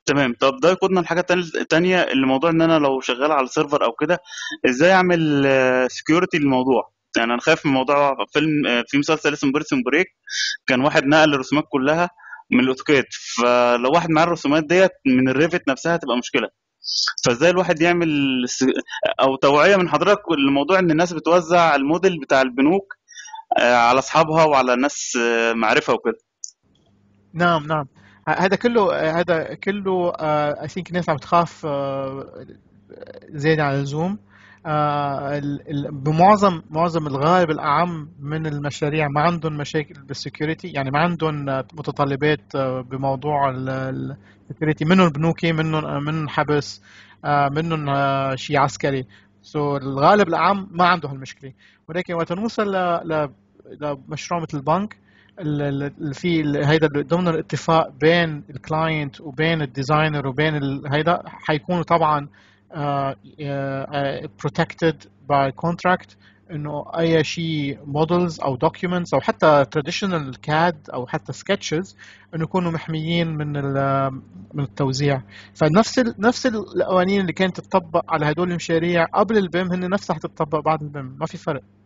تمام طب ده يقودنا لحاجه تانية تانية اللي موضوع ان انا لو شغال على سيرفر او كده ازاي اعمل سكيورتي للموضوع يعني انا خايف من موضوع فيلم آه، في مسلسل اسمه بيرسون بريك كان واحد نقل الرسومات كلها من الاوتوكاد فلو واحد معاه الرسومات ديت من الريفت نفسها تبقى مشكله فازاي الواحد يعمل س- او توعيه من حضرتك لموضوع ان الناس بتوزع الموديل بتاع البنوك آه، على اصحابها وعلى ناس آه، معرفه وكده نعم نعم ه- هذا كله هذا كله اي ثينك الناس عم تخاف آه، زيادة عن اللزوم آه، ال- ال- بمعظم معظم الغالب الأعم من المشاريع ما عندهم مشاكل بالسكيورتي يعني ما عندهم آه، متطلبات آه، بموضوع السكيورتي منهم بنوكي منهم آه، منهم حبس آه، منهم آه، شيء عسكري سو الغالب الأعم ما عنده هالمشكلة ولكن وقت نوصل ل- ل- لمشروع مثل البنك ال- ال- ال- في ال- هيدا اللي ضمن الاتفاق بين الكلاينت وبين الديزاينر وبين ال- هيدا حيكونوا طبعا uh, uh, protected by contract انه اي شيء مودلز او documents او حتى traditional CAD او حتى sketches انه يكونوا محميين من ال- من التوزيع فنفس ال نفس القوانين اللي كانت تطبق على هدول المشاريع قبل البيم هن نفسها حتطبق بعد البيم ما في فرق